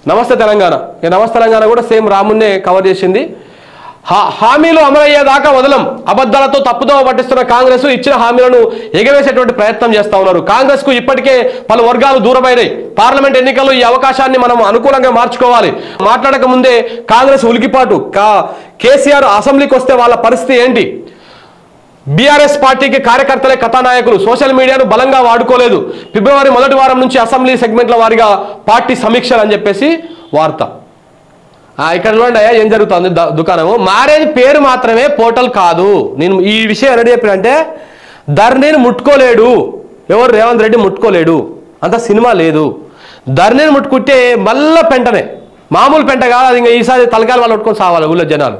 నమస్తే తెలంగాణ ఈ నమస్తే తెలంగాణ కూడా సేమ్ రామున్నే కవర్ చేసింది హా- హామీలు అమలయ్యేదాకా వదలం అబద్ధాలతో తప్పుదోవ పట్టిస్తున్న కాంగ్రెస్ ఇచ్చిన హామీలను ఎగవేసేటువంటి ప్రయత్నం చేస్తా ఉన్నారు కాంగ్రెస్ కు ఇప్పటికే పలు వర్గాలు దూరమైనాయి పార్లమెంట్ ఎన్నికల్లో ఈ అవకాశాన్ని మనం అనుకూలంగా మార్చుకోవాలి మాట్లాడక ముందే కాంగ్రెస్ ఉలికిపాటు కా- కేసీఆర్ అసెంబ్లీకి వస్తే వాళ్ళ పరిస్థితి ఏంటి బీఆర్ఎస్ పార్టీకి కార్యకర్తలే కథానాయకులు సోషల్ మీడియాను బలంగా వాడుకోలేదు ఫిబ్రవరి మొదటి వారం నుంచి అసెంబ్లీ సెగ్మెంట్ల వారిగా పార్టీ సమీక్షలు అని చెప్పేసి వార్త ఆ, ఇక్కడ చూడండి అయ్యా ఏం జరుగుతుంది ద- దుకాణము మారేది పేరు మాత్రమే పోర్టల్ కాదు నేను ఈ విషయం ఎన్నడూ చెప్పినంటే ధరణిని ముట్టుకోలేడు ఎవరు రేవంత్ రెడ్డి ముట్టుకోలేడు అంత సినిమా లేదు ధరణిని ముట్టుకుంటే మళ్ళా పెంటనే మామూలు పెంట కాదు అది ఇంకా ఈసారి తలకాయలు వాళ్ళు పట్టుకొని సావాలి ఊళ్ళో జనాలు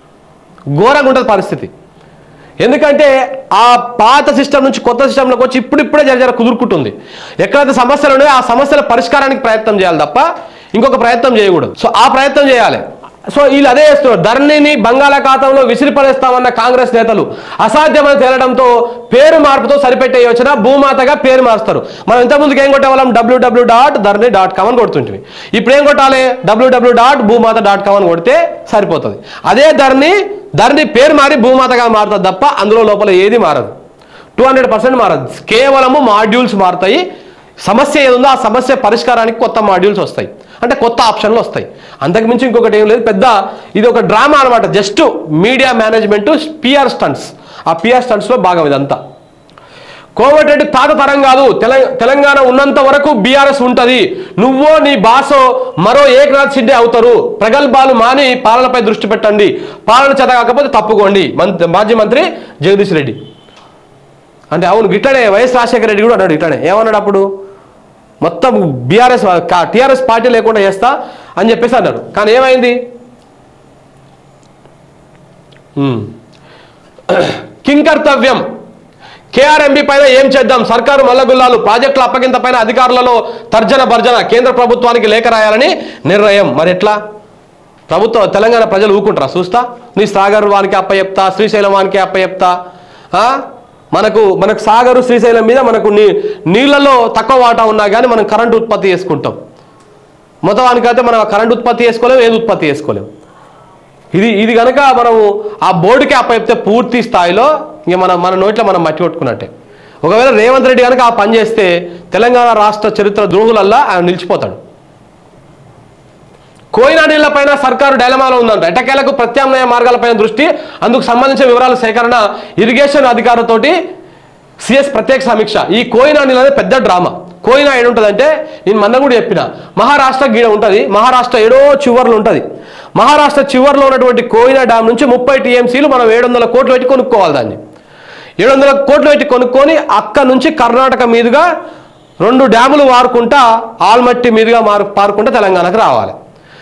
ఘోరంగా ఉంటుంది పరిస్థితి ఎందుకంటే ఆ పాత సిస్టమ్ నుంచి కొత్త సిస్టంలోకి వచ్చి ఇప్పుడు ఇప్పుడే జర జర కుదురుకుంటుంది ఎక్కడైతే సమస్యలు ఉన్నాయో ఆ సమస్యల పరిష్కారానికి ప్రయత్నం చేయాలి తప్ప ఇంకొక ప్రయత్నం చేయకూడదు సో ఆ ప్రయత్నం చేయాలి సో వీళ్ళు అదే చేస్తున్నారు ధరణిని బంగాళాఖాతంలో విసిరిపడేస్తామన్న కాంగ్రెస్ నేతలు అసాధ్యమని తేలడంతో పేరు మార్పుతో సరిపెట్టే యోచన భూమాతగా పేరు మారుస్తారు మనం ఇంతకుముందుకు ఏం కొట్టేవాళ్ళం WW dot Dharani dot com అని కొడుతుంటివి ఇప్పుడు ఏం కొట్టాలి WW dot Bhumata dot com అని కొడితే సరిపోతుంది అదే ధరణి ధరణి పేరు మారి భూమాతగా మారుతుంది తప్ప అందులో లోపల ఏది మారదు టూ హండ్రెడ్ పర్సెంట్ మారదు కేవలము మాడ్యూల్స్ మారుతాయి సమస్య ఏది ఉందో ఆ సమస్య పరిష్కారానికి కొత్త మాడ్యూల్స్ వస్తాయి అంటే కొత్త ఆప్షన్లు వస్తాయి అంతకుమించి ఇంకొకటి ఏం లేదు పెద్ద ఇది ఒక డ్రామా అనమాట just media management PR stunts ఆ పిఆర్ స్టంట్స్లో భాగం ఇదంతా కోమటిరెడ్డి తాత తరం కాదు తెల- తెలంగాణ ఉన్నంత వరకు బీఆర్ఎస్ ఉంటది నువ్వో నీ బాసో మరో ఏకనాథ్ షిండే అవుతారు ప్రగల్భాలు మాని పాలనపై దృష్టి పెట్టండి పాలన చేత కాకపోతే తప్పుకోండి మంత్రి మాజీ మంత్రి జగదీష్ రెడ్డి అంటే అవును గిట్లనే వైఎస్ రాజశేఖర రెడ్డి కూడా అన్నాడు ఇట్లనే ఏమన్నాడు అప్పుడు మొత్తం బీఆర్ఎస్ టీఆర్ఎస్ పార్టీ లేకుండా చేస్తా అని చెప్పేసి అన్నాడు కానీ ఏమైంది హ్మ్. కింకర్తవ్యం కేఆర్ఎంబి పైన ఏం చేద్దాం సర్కారు మల్లగుల్లాలు ప్రాజెక్టుల అప్పగింత పైన అధికారులలో తర్జన భర్జన కేంద్ర ప్రభుత్వానికి లేఖ రాయాలని నిర్ణయం మరి ఎట్లా ప్రభుత్వం తెలంగాణ ప్రజలు ఊకుంటారా చూస్తా నీ సాగర్ వానికి అప్ప చెప్తా శ్రీశైలం వానికి అప్ప చెప్తా ఆ? మనకు మనకు సాగరు శ్రీశైలం మీద మనకు నీ నీళ్లలో తక్కువ వాటా ఉన్నా కానీ మనం కరెంటు ఉత్పత్తి చేసుకుంటాం మొత్తానికైతే మనం కరెంటు ఉత్పత్తి చేసుకోలేం ఏది ఉత్పత్తి చేసుకోలేం ఇది ఇది కనుక మనము ఆ బోర్డుకి అప్పచెప్తే పూర్తి స్థాయిలో ఇంక మన మన నోట్లో మనం మట్టి కొట్టుకున్నట్టే ఒకవేళ రేవంత్ రెడ్డి కనుక ఆ పని చేస్తే తెలంగాణ రాష్ట్ర చరిత్ర ద్రోహులల్లా ఆయన నిలిచిపోతాడు కోయినా నీళ్లపైన సర్కారు డైలమాలో ఉందంట ఎటకేలకు ప్రత్యామ్నాయ మార్గాలపైన దృష్టి అందుకు సంబంధించిన వివరాల సేకరణ ఇరిగేషన్ అధికారులతోటి సిఎస్ ప్రత్యేక సమీక్ష ఈ కోయినా నీళ్ళు అనేది పెద్ద డ్రామా కోయినా ఏడుంటుందంటే నేను మొన్న కూడా చెప్పిన మహారాష్ట్ర గీడ ఉంటుంది మహారాష్ట్ర ఏడో చివర్లో ఉంటుంది మహారాష్ట్ర చివర్లో ఉన్నటువంటి కోయినా డ్యామ్ నుంచి ముప్పై టీఎంసీలు మనం ఏడు వందల కోట్లు పెట్టి కొనుక్కోవాలి దాన్ని ఏడు వందల కోట్లు పెట్టి కొనుక్కొని అక్కడ నుంచి కర్ణాటక మీదుగా రెండు డ్యాములు వారుకుంటా ఆల్మట్టి మీదుగా మారు పారుకుంటా తెలంగాణకు రావాలి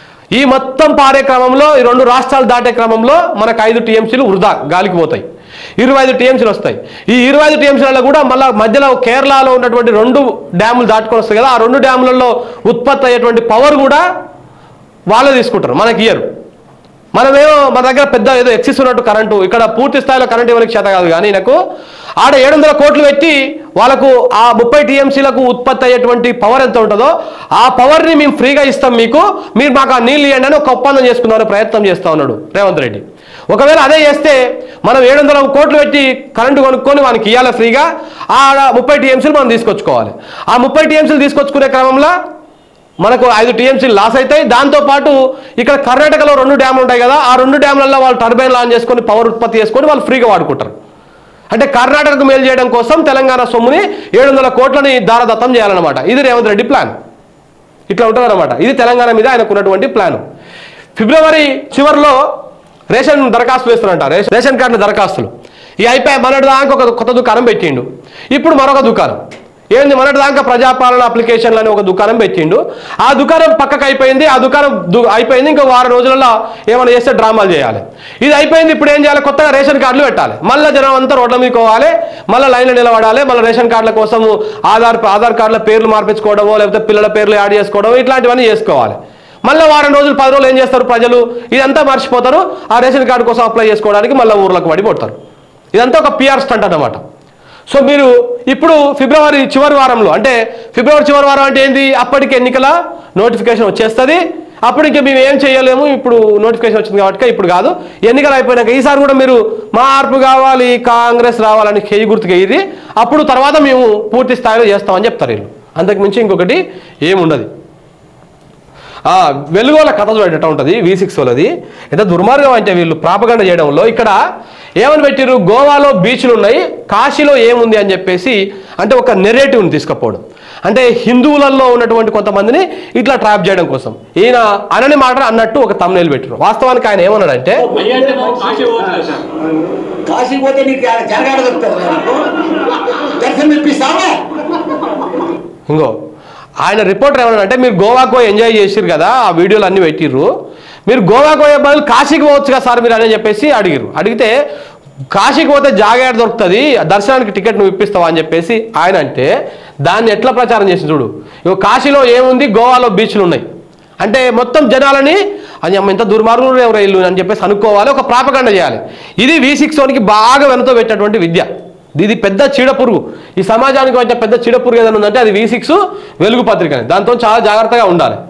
ఈ మొత్తం పారే క్రమంలో ఈ రెండు రాష్ట్రాలు దాటే క్రమంలో మనకు ఐదు టీఎంసీలు వృధా గాలికి పోతాయి ఇరవై ఐదు టీఎంసీలు వస్తాయి ఈ ఇరవై ఐదు టీఎంసీలలో కూడా మళ్ళీ మధ్యలో కేరళలో ఉన్నటువంటి రెండు డ్యాములు దాటుకొని వస్తాయి కదా ఆ రెండు డ్యాములలో ఉత్పత్తి అయ్యేటువంటి పవర్ కూడా వాళ్ళే తీసుకుంటారు మనకి ఇయ్యరు మనమేమో మన దగ్గర పెద్ద ఏదో ఎక్సిస్ ఉన్నట్టు కరెంటు ఇక్కడ పూర్తి స్థాయిలో కరెంట్ ఇవ్వడానికి చేత కాదు కానీ నాకు ఆడ ఏడు వందల కోట్లు పెట్టి వాళ్ళకు ఆ ముప్పై టీఎంసీలకు ఉత్పత్తి అయ్యేటువంటి పవర్ ఎంత ఉంటుందో ఆ పవర్ని మేము ఫ్రీగా ఇస్తాం మీకు మీరు మాకు ఆ నీళ్ళు ఇవ్వండి అని ఒక ఒప్పందం చేసుకుందామని ప్రయత్నం చేస్తా ఉన్నాడు రేవంత్ రెడ్డి ఒకవేళ అదే చేస్తే మనం ఏడు వందల కోట్లు పెట్టి కరెంటు కొనుక్కొని వానికి ఇవ్వాలి ఫ్రీగా ఆ ముప్పై టీఎంసీలు మనం తీసుకొచ్చుకోవాలి ఆ ముప్పై టీఎంసీలు తీసుకొచ్చుకునే క్రమంలో మనకు ఐదు టీఎంసీలు లాస్ అవుతాయి దాంతోపాటు ఇక్కడ కర్ణాటకలో రెండు డ్యాములు ఉంటాయి కదా ఆ రెండు డ్యాములలో వాళ్ళు టర్బైన్ లాంచ్ చేసుకొని పవర్ ఉత్పత్తి చేసుకొని వాళ్ళు ఫ్రీగా వాడుకుంటారు అంటే కర్ణాటకకు మేలు చేయడం కోసం తెలంగాణ సొమ్ముని ఏడు వందల కోట్లని దారదత్తం చేయాలన్నమాట ఇది రేవంత్ రెడ్డి ప్లాన్ ఇట్లా ఉంటుందన్నమాట ఇది తెలంగాణ మీద ఆయనకు ఉన్నటువంటి ప్లాన్ ఫిబ్రవరి చివరిలో రేషన్ దరఖాస్తులు వేస్తారంట రేషన్ రేషన్ కార్డుల దరఖాస్తులు ఈ అయిపోయి మొన్నటి దాకా ఒక కొత్త దుకాణం పెట్టిండు ఇప్పుడు మరొక దుకాణం ఏంది మొన్నటి దాకా ప్రజాపాలన అప్లికేషన్లు అని ఒక దుకాణం పెట్టిండు ఆ దుకాణం పక్కకు అయిపోయింది ఆ దుకాణం దు- అయిపోయింది ఇంకా వారం రోజులలో ఏమైనా చేస్తే డ్రామాలు చేయాలి ఇది అయిపోయింది ఇప్పుడు ఏం చేయాలి కొత్తగా రేషన్ కార్డులు పెట్టాలి మళ్ళీ జనం అంతా రోడ్ల మీద పోవాలి మళ్ళీ లైన్లో నిలబడాలి మళ్ళీ రేషన్ కార్డుల కోసం ఆధార్ ఆధార్ కార్డుల పేర్లు మార్పించుకోవడమో లేకపోతే పిల్లల పేర్లు యాడ్ చేసుకోవడమో ఇట్లాంటివన్నీ చేసుకోవాలి మళ్ళీ వారం రోజులు పది రోజులు ఏం చేస్తారు ప్రజలు ఇదంతా మర్చిపోతారు ఆ రేషన్ కార్డు కోసం అప్లై చేసుకోవడానికి మళ్ళీ ఊర్లకు పడిపోతారు ఇదంతా ఒక పిఆర్ స్టంట్ అన్నమాట సో మీరు ఇప్పుడు ఫిబ్రవరి చివరి వారంలో అంటే ఫిబ్రవరి చివరి వారం అంటే ఏంది అప్పటికి ఎన్నికల నోటిఫికేషన్ వచ్చేస్తుంది అప్పుడు ఇంకా మేము ఏం చేయలేము ఇప్పుడు నోటిఫికేషన్ వచ్చింది కాబట్టి ఇప్పుడు కాదు ఎన్నికలు అయిపోయినాక ఈసారి కూడా మీరు మార్పు కావాలి కాంగ్రెస్ రావాలని కేయి గుర్తుగా ఇది అప్పుడు తర్వాత మేము పూర్తి స్థాయిలో చేస్తామని చెప్తారు వీళ్ళు అంతకు మించి ఇంకొకటి ఏముండదు ఆ, వెలుగోల కథ చూడట ఉంటుంది వి సిక్స్ వాళ్ళది ఎంత దుర్మార్గం అంటే వీళ్ళు ప్రాపగండ చేయడంలో ఇక్కడ ఏమని పెట్టిర్రు గోవాలో బీచ్లు ఉన్నాయి కాశీలో ఏముంది అని చెప్పేసి అంటే ఒక నెరేటివ్ని తీసుకుపోవడం అంటే హిందువులలో ఉన్నటువంటి కొంతమందిని ఇట్లా ట్రాప్ చేయడం కోసం ఈయన అనని మాట అన్నట్టు ఒక తమ్నేలు పెట్టారు వాస్తవానికి ఆయన ఏమన్నాడంటే భయ్య అంటే మనం కాశీ పోతుంది సార్ కాశీ పోతే నీకు జరగాడ దొరుకుతుంది నాకు దర్శనం ఇప్పిస్తావా ఇంకో ఆయన రిపోర్టర్ ఏమన్నాడంటే మీరు గోవాకు పోయి ఎంజాయ్ చేసిర్రు కదా ఆ వీడియోలు అన్ని పెట్టిర్రు మీరు గోవాకు పోయే బదులు కాశీకి పోవచ్చు కదా సార్ మీరు అని చెప్పేసి అడిగిరు అడిగితే కాశీకి పోతే జాగేట దొరుకుతుంది దర్శనానికి టికెట్ నువ్వు ఇప్పిస్తావా అని చెప్పేసి ఆయన అంటే దాన్ని ఎట్లా ప్రచారం చేసి చూడు ఇగో కాశీలో ఏముంది గోవాలో బీచ్లు ఉన్నాయి అంటే మొత్తం జనాలని అని అమ్మ ఇంత దుర్మార్గులు ఎవరు ఇల్లు అని చెప్పేసి అనుకోవాలి ఒక ప్రాపగండ చేయాలి ఇది వి సిక్స్ వన్కి బాగా వెనతో పెట్టినటువంటి విద్య ఇది పెద్ద చీడపురుగు ఈ సమాజానికి వచ్చే పెద్ద చీడపురుగు ఏదైనా ఉందంటే అది వి సిక్స్ వెలుగు పత్రిక దాంతో చాలా జాగ్రత్తగా ఉండాలి